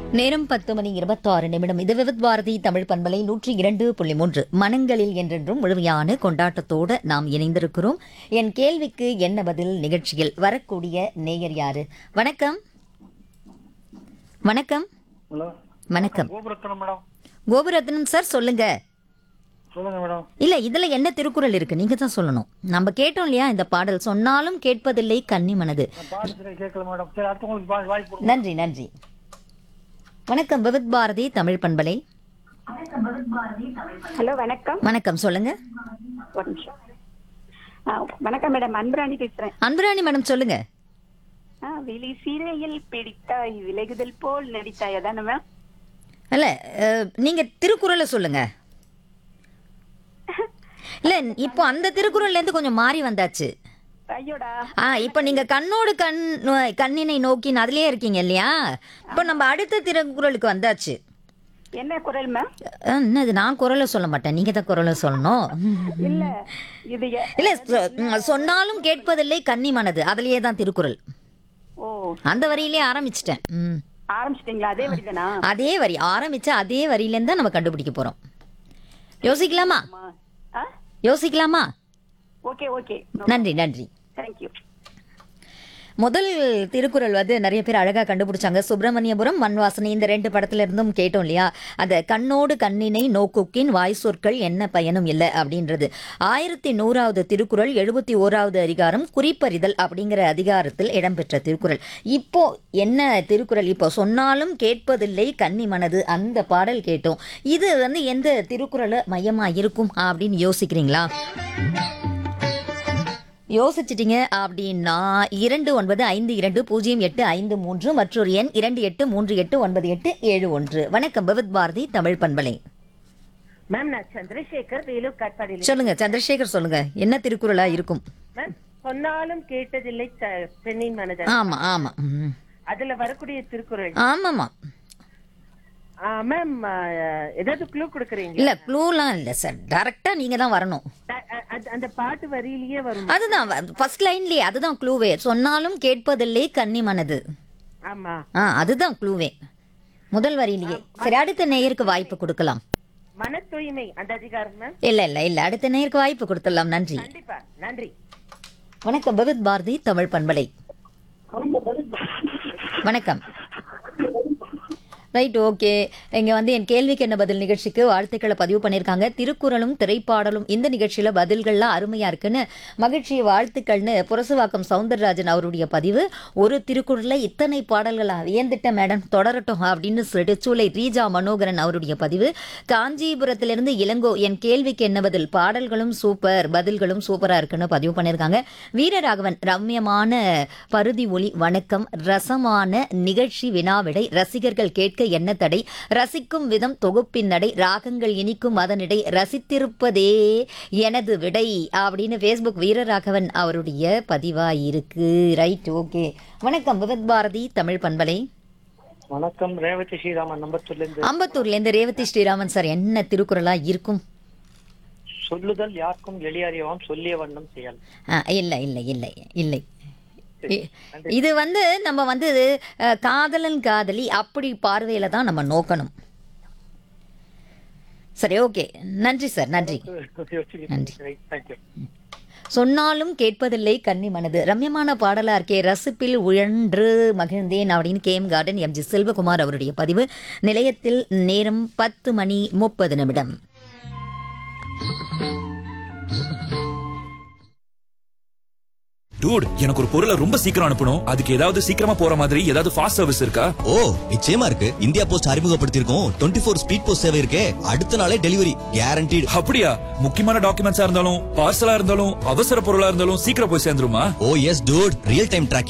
நேரம் பத்து மணி இருபத்தாறு நிமிடம் இது விவித் பாரதி தமிழ் பண்பலை நூற்றி இரண்டு புள்ளி மூன்று மனங்களில் என்றென்றும் முழுமையான கொண்டாட்டத்தோடு நாம் இணைந்திருக்கிறோம் என் கேள்விக்கு என்ன பதில் நிகழ்ச்சியில் வரக்கூடிய நேயர் யாரு வணக்கம் வணக்கம் ஹலோ வணக்கம் கோபுரத்தனம் மேடம் கோபுரத்னம் சார் சொல்லுங்க சொல்லுங்க மேடம் இல்ல இதுல என்ன திருக்குறள் இருக்கு நீங்க தான் சொல்லணும் நம்ம கேட்டோம் இல்லையா இந்த பாடல் சொன்னாலும் கேட்பதில்லை கன்னி மனது நான் பாட்டு கேட்கல மேடம் சரி அடுத்தவங்களுக்கு வா- வாய்ப்பு கொடுங்க நன்றி நன்றி வணக்கம் விவித் பாரதி தமிழ் பண்பலை ஹலோ வணக்கம் வணக்கம் சொல்லுங்க ஒரு நிமிஷம் ஆ, வணக்கம் மேடம் அன்பராணி பேசுறேன் அன்பராணி மேடம் சொல்லுங்க ஆ, விழி சிறையில் பிடித்தாய் விலகுதல் போல் நடித்தாய் அதானே மேம் இல்ல அஹ், நீங்க திருக்குறளை சொல்லுங்க இல்ல இப்போ அந்த திருக்குறள்ல இருந்து கொஞ்சம் மாறி வந்தாச்சு ஐயோடா ஆ இப்போ நீங்க கண்ணோடு கண் கண்ணினை நோக்கி அதுலயே இருக்கீங்க இல்லையா இப்போ நம்ம அடுத்த திருக்குறளுக்கு வந்தாச்சு என்ன குரல் மேம் அஹ், என்னது நான் குரலை சொல்ல மாட்டேன் நீங்க தான் குரலை சொல்லணும் இல்ல இது எ- இல்ல சொ- ம், சொன்னாலும் கேட்பதில்லை கன்னி மனது அதுலயே தான் திருக்குறள் ஓ அந்த வரியிலே ஆரம்பிச்சிட்டேன் ம் ஆரம்பிச்சிட்டீங்களா அதே வழிதானா அதே வரி ஆரம்பிச்ச அதே வரியிலேருந்து தான் நம்ம கண்டுபிடிக்க போறோம் யோசிக்கலாமா ஆ யோசிக்கலாமா ஓகே ஓகே நன்றி நன்றி தேங்க்யூ முதல் திருக்குறள் வந்து நிறைய பேர் அழகா கண்டுபிடிச்சாங்க சுப்பிரமணியபுரம் மண்வாசனை இந்த ரெண்டு படத்துல இருந்தும் கேட்டோம் இல்லையா அந்த கண்ணோடு கண்ணினை நோக்குக்கின் வாய் சொற்கள் என்ன பயனும் இல்லை அப்படின்றது ஆயிரத்தி நூறாவது திருக்குறள் எழுபத்தி ஓராவது அதிகாரம் குறிப்பறிதல் அப்படிங்கிற அதிகாரத்தில் இடம்பெற்ற திருக்குறள் இப்போ என்ன திருக்குறள் இப்போ சொன்னாலும் கேட்பதில்லை கன்னி மனது அந்த பாடல் கேட்டோம் இது வந்து எந்த திருக்குறளை மையமா இருக்கும் அப்படின்னு யோசிக்கிறீங்களா யோசிச்சிட்டீங்க அப்படின்னா இரண்டு ஒன்பது ஐந்து இரண்டு பூஜ்ஜியம் எட்டு ஐந்து மூன்று மற்றொரு எண் இரண்டு எட்டு மூன்று எட்டு ஒன்பது எட்டு ஏழு ஒன்று வணக்கம் விவித் பாரதி தமிழ் பண்பலை மேம் நான் சந்திரசேகர் வேலூர் காட்பாடியில் சொல்லுங்க சந்திரசேகர் சொல்லுங்க என்ன திருக்குறளா இருக்கும் மேம் சொன்னாலும் கேட்டதில்லை ச- பெண்ணின் மனதன் ஆமா ஆமா ம். அதுல வரக்கூடிய திருக்குறள் ஆமாமா ஆ, மேம் ஆ, ஏதாவது க்ளூ கொடுக்குறீங்களா இல்ல க்ளூலாம் இல்ல சார் டைரக்டா நீங்க தான் வரணும் அ- அ- அது- அந்த பாட்டு வரியிலேயே வரும் அதுதான் ஃபர்ஸ்ட் லைன்லயே அதுதான் க்ளூவே சொன்னாலும் கேட்பதில்லை கன்னி மனது ஆமா ஆ அதுதான் க்ளூவே முதல் வரியிலேயே சரி அடுத்த நேயருக்கு வாய்ப்பு கொடுக்கலாம் மன தூய்மை அந்த அதிகாரம் மேம் இல்ல இல்ல இல்ல அடுத்த நேயருக்கு வாய்ப்பு கொடுத்துடலாம் நன்றி கண்டிப்பா நன்றி வணக்கம் பகவத் பாரதி தமிழ் பண்பலை வணக்கம் ரைட் ஓகே இங்க வந்து என் கேள்விக்கு என்ன பதில் நிகழ்ச்சிக்கு வாழ்த்துக்களை பதிவு பண்ணியிருக்காங்க திருக்குறளும் திரைப்பாடலும் இந்த நிகழ்ச்சியில பதில்கள்லாம் அருமையா இருக்குன்னு மகிழ்ச்சி வாழ்த்துக்கள்னு புரசுவாக்கம் சவுந்தரராஜன் அவருடைய பதிவு ஒரு திருக்குறள்ல இத்தனை பாடல்களா வியந்துட்ட மேடம் தொடரட்டும் அப்படின்னு சொல்லிட்டு சூளை ரீஜா மனோகரன் அவருடைய பதிவு காஞ்சிபுரத்திலிருந்து இளங்கோ என் கேள்விக்கு என்ன பதில் பாடல்களும் சூப்பர் பதில்களும் சூப்பரா இருக்குன்னு பதிவு பண்ணியிருக்காங்க வீரராகவன் ரம்யமான பருதி ஒளி வணக்கம் ரசமான நிகழ்ச்சி வினாவிடை ரசிகர்கள் கேட்க என்ன தடை ரசிக்கும் விதம் தொகுப்பின் நடை ராகங்கள் இனிக்கும் அதனிடை ரசித்திருப்பதே எனது விடை அப்படின்னு ஃபேஸ்புக் வீரராகவன் அவருடைய பதிவா இருக்கு ரைட் ஓகே வணக்கம் விவத் பாரதி தமிழ் பண்பலை வணக்கம் ரேவதி ஸ்ரீராமன் நம்பத்தூர்ல இருந்து அம்பத்தூர்ல இருந்து ரேவதி ஸ்ரீராமன் சார் என்ன திருக்குறளா இருக்கும் சொல்லுதல் யாருக்கும் எளியறியவாம் சொல்லிய வண்ணம் செயல் ஆ, இல்லை இல்லை இல்லை இல்லை இ- இது வந்து நம்ம வந்து அஹ், காதலன் காதலி அப்படி பார்வையில தான் நம்ம நோக்கணும் சரி ஓகே நன்றி சார் நன்றி நன்றி. தேங்க்யூ சொன்னாலும் கேட்பதில்லை கன்னி மனது ரம்யமான பாடலா இருக்கே ரசிப்பில் உழன்று மகிழ்ந்தேன் அப்படின்னு கேம் கார்டன் எம்ஜி செல்வகுமார் அவருடைய பதிவு நிலையத்தில் நேரம் பத்து மணி முப்பது நிமிடம் டூட் எனக்கு ஒரு பொருளை ரொம்ப சீக்கிரம் அனுப்பணும் அதுக்கு ஏதாவது சீக்கிரமா போற மாதிரி ஏதாவது ஃபாஸ்ட் சர்வீஸ் இருக்கா ஓ நிச்சயமா இருக்கு இந்தியா போஸ்ட் அறிமுகப்படுத்தியிருக்கோம் டுவெண்ட்டி ஃபோர் ஸ்பீட் போஸ்ட் சேவை இருக்கே அடுத்த நாளே டெலிவரி கேரண்டீடு அப்படியா முக்கியமான டாக்குமெண்ட்ஸா இருந்தாலும் பார்சலா இருந்தாலும் அவசர பொருளா இருந்தாலும் சீக்கிரம் போய் சேர்ந்துருமா oh yes dude real time tracking